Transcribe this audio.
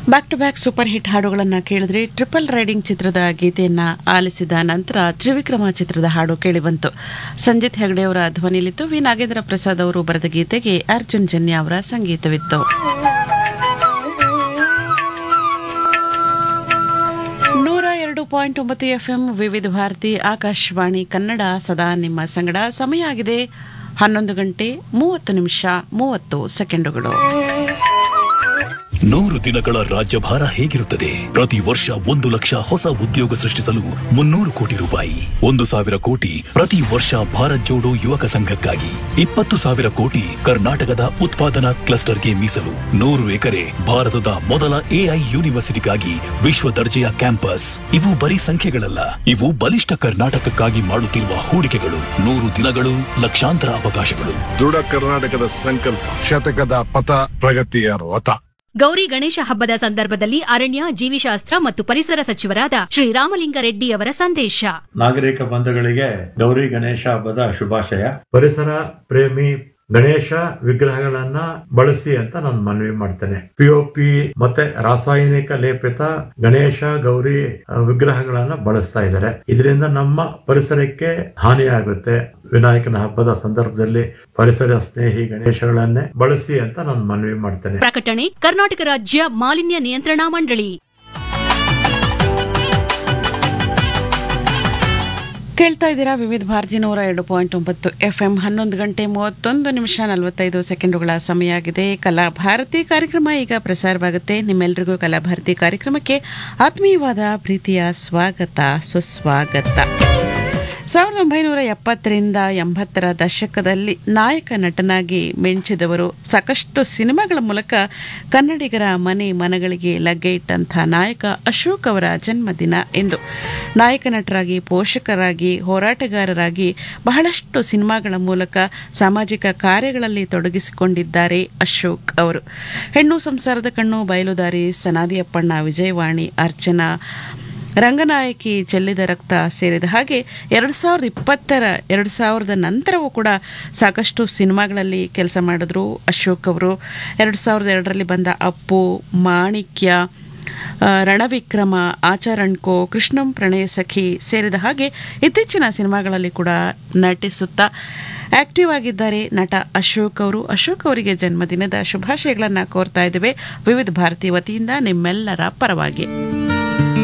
back to back super hit ಹಾಡುಗಳನ್ನ ಕೇಳಿದ್ರೆ triple riding ಚಿತ್ರದ ಗೀತೆಯನ್ನ ಆಲಿಸಿದ ನಂತರ ತ್ರಿವಿಕ್ರಮ ಚಿತ್ರದ ಹಾಡು ಕೇಳಿಬಂತು ಸಂಜಿತ್ ಹೆಗಡೆ ಅವರ ಧ್ವನಿಲಿತ್ತು ವಿ ನಾಗೇಂದ್ರ ಪ್ರಸಾದ್ ಅವರು ಬರೆದ ಗೀತೆಗೆ ಅರ್ಜುನ್ ಜನ್ಯ ಅವರ ಸಂಗೀತವಿತ್ತು ನೂರ ಎರಡು ಪಾಯಿಂಟ್ ಒಂಬತ್ತು ಎಫ್ಎಂ ವಿವಿಧ ಭಾರತಿ ಆಕಾಶವಾಣಿ ಕನ್ನಡ ಸದಾ ನಿಮ್ಮ ಸಂಗಡ ಸಮಯ ಆಗಿದೆ ಹನ್ನೊಂದು ಗಂಟೆ ಮೂವತ್ತು ನಿಮಿಷ ಮೂವತ್ತು ಸೆಕೆಂಡುಗಳು ನೂರು ದಿನಗಳ ರಾಜ್ಯಭಾರ ಹೇಗಿರುತ್ತದೆ ಪ್ರತಿ ವರ್ಷ ಒಂದು ಲಕ್ಷ ಹೊಸ ಉದ್ಯೋಗ ಸೃಷ್ಟಿಸಲು ಮುನ್ನೂರು ಕೋಟಿ ರೂಪಾಯಿ ಒಂದು ಸಾವಿರ ಕೋಟಿ ಪ್ರತಿ ವರ್ಷ ಭಾರತ್ ಜೋಡೋ ಯುವಕ ಸಂಘಕ್ಕಾಗಿ ಇಪ್ಪತ್ತು ಸಾವಿರ ಕೋಟಿ ಕರ್ನಾಟಕದ ಉತ್ಪಾದನಾ ಕ್ಲಸ್ಟರ್ಗೆ ಮೀಸಲು ನೂರು ಎಕರೆ ಭಾರತದ ಮೊದಲ ಎಐ ಯೂನಿವರ್ಸಿಟಿಗಾಗಿ ವಿಶ್ವ ದರ್ಜೆಯ ಕ್ಯಾಂಪಸ್ ಇವು ಬರೀ ಸಂಖ್ಯೆಗಳಲ್ಲ ಇವು ಬಲಿಷ್ಠ ಕರ್ನಾಟಕಕ್ಕಾಗಿ ಮಾಡುತ್ತಿರುವ ಹೂಡಿಕೆಗಳು ನೂರು ದಿನಗಳು ಲಕ್ಷಾಂತರ ಅವಕಾಶಗಳು ದೃಢ ಕರ್ನಾಟಕದ ಸಂಕಲ್ಪ ಶತಕದ ಪಥ ಪ್ರಗತಿಯ ರಥ ಗೌರಿ ಗಣೇಶ ಹಬ್ಬದ ಸಂದರ್ಭದಲ್ಲಿ ಅರಣ್ಯ ಜೀವಿಶಾಸ್ತ್ರ ಮತ್ತು ಪರಿಸರ ಸಚಿವರಾದ ಶ್ರೀ ರಾಮಲಿಂಗಾರೆಡ್ಡಿ ಅವರ ಸಂದೇಶ ನಾಗರಿಕ ಬಂಧುಗಳಿಗೆ ಗೌರಿ ಗಣೇಶ ಹಬ್ಬದ ಶುಭಾಶಯ ಪರಿಸರ ಪ್ರೇಮಿ ಗಣೇಶ ವಿಗ್ರಹಗಳನ್ನ ಬಳಸಿ ಅಂತ ನಾನು ಮನವಿ ಮಾಡ್ತೇನೆ ಪಿಒಪಿ ಮತ್ತೆ ರಾಸಾಯನಿಕ ಲೇಪಿತ ಗಣೇಶ ಗೌರಿ ಆ, ವಿಗ್ರಹಗಳನ್ನ ಬಳಸ್ತಾ ಇದ್ದಾರೆ ಇದರಿಂದ ನಮ್ಮ ಪರಿಸರಕ್ಕೆ ಹಾನಿಯಾಗುತ್ತೆ ವಿನಾಯಕನ ಹಬ್ಬದ ಸಂದರ್ಭದಲ್ಲಿ ಪರಿಸರ ಸ್ನೇಹಿ ಗಣೇಶಗಳನ್ನೇ ಬಳಸಿ ಅಂತ ನಾನು ಮನವಿ ಮಾಡ್ತೇನೆ ಪ್ರಕಟಣೆ ಕರ್ನಾಟಕ ರಾಜ್ಯ ಮಾಲಿನ್ಯ ನಿಯಂತ್ರಣಾ ಮಂಡಳಿ ಕೇಳ್ತಾ ಇದ್ದೀರಾ ವಿವಿಧ ಭಾರತಿ ನೂರ ಎರಡು ಪಾಯಿಂಟ್ ಒಂಬತ್ತು ಎಫ್ ಎಂ ಹನ್ನೊಂದು ಗಂಟೆ ಮೂವತ್ತೊಂದು ನಿಮಿಷ ನಲವತ್ತೈದು ಸೆಕೆಂಡುಗಳ ಸಮಯ ಆಗಿದೆ ಕಲಾಭಾರತಿ ಕಾರ್ಯಕ್ರಮ ಈಗ ಪ್ರಸಾರವಾಗುತ್ತೆ ನಿಮ್ಮೆಲ್ಲರಿಗೂ ಕಲಾಭಾರತಿ ಕಾರ್ಯಕ್ರಮಕ್ಕೆ ಆತ್ಮೀಯವಾದ ಪ್ರೀತಿಯ ಸ್ವಾಗತ ಸುಸ್ವಾಗತ ಸಾವಿರದ ಒಂಬೈನೂರ ಎಪ್ಪತ್ತರಿಂದ ಎಂಬತ್ತರ ದಶಕದಲ್ಲಿ ನಾಯಕ ನಟನಾಗಿ ಮಿಂಚಿದವರು ಸಾಕಷ್ಟು ಸಿನಿಮಾಗಳ ಮೂಲಕ ಕನ್ನಡಿಗರ ಮನೆ ಮನಗಳಿಗೆ ಲಗ್ಗೆ ಇಟ್ಟಂಥ ನಾಯಕ ಅಶೋಕ್ ಅವರ ಜನ್ಮದಿನ ಎಂದು ನಾಯಕ ನಟರಾಗಿ ಪೋಷಕರಾಗಿ ಹೋರಾಟಗಾರರಾಗಿ ಬಹಳಷ್ಟು ಸಿನಿಮಾಗಳ ಮೂಲಕ ಸಾಮಾಜಿಕ ಕಾರ್ಯಗಳಲ್ಲಿ ತೊಡಗಿಸಿಕೊಂಡಿದ್ದಾರೆ ಅಶೋಕ್ ಅವರು ಹೆಣ್ಣು ಸಂಸಾರದ ಕಣ್ಣು ಬಯಲುದಾರಿ ಸನಾದಿಯಪ್ಪಣ್ಣ ವಿಜಯವಾಣಿ ಅರ್ಚನಾ ರಂಗನಾಯಕಿ ಚೆಲ್ಲಿದ ರಕ್ತ ಸೇರಿದ ಹಾಗೆ ಎರಡು ಸಾವಿರದ ಇಪ್ಪತ್ತರ ಎರಡು ಸಾವಿರದ ನಂತರವೂ ಕೂಡ ಸಾಕಷ್ಟು ಸಿನಿಮಾಗಳಲ್ಲಿ ಕೆಲಸ ಮಾಡಿದ್ರು ಅಶೋಕ್ ಅವರು ಎರಡು ಸಾವಿರದ ಎರಡರಲ್ಲಿ ಬಂದ ಅಪ್ಪು ಮಾಣಿಕ್ಯ ಆ, ರಣವಿಕ್ರಮ ಆಚಾರಣ್ಕೋ ಕೃಷ್ಣಂ ಪ್ರಣಯ ಸಖಿ ಸೇರಿದ ಹಾಗೆ ಇತ್ತೀಚಿನ ಸಿನಿಮಾಗಳಲ್ಲಿ ಕೂಡ ನಟಿಸುತ್ತಾ ಆಕ್ಟಿವ್ ಆಗಿದ್ದಾರೆ ನಟ ಅಶೋಕ್ ಅವರು ಅಶೋಕ್ ಅವರಿಗೆ ಜನ್ಮದಿನದ ಶುಭಾಶಯಗಳನ್ನು ಕೋರ್ತಾ ಇದ್ದೇವೆ ವಿವಿಧ ಭಾರತಿ ವತಿಯಿಂದ ನಿಮ್ಮೆಲ್ಲರ ಪರವಾಗಿ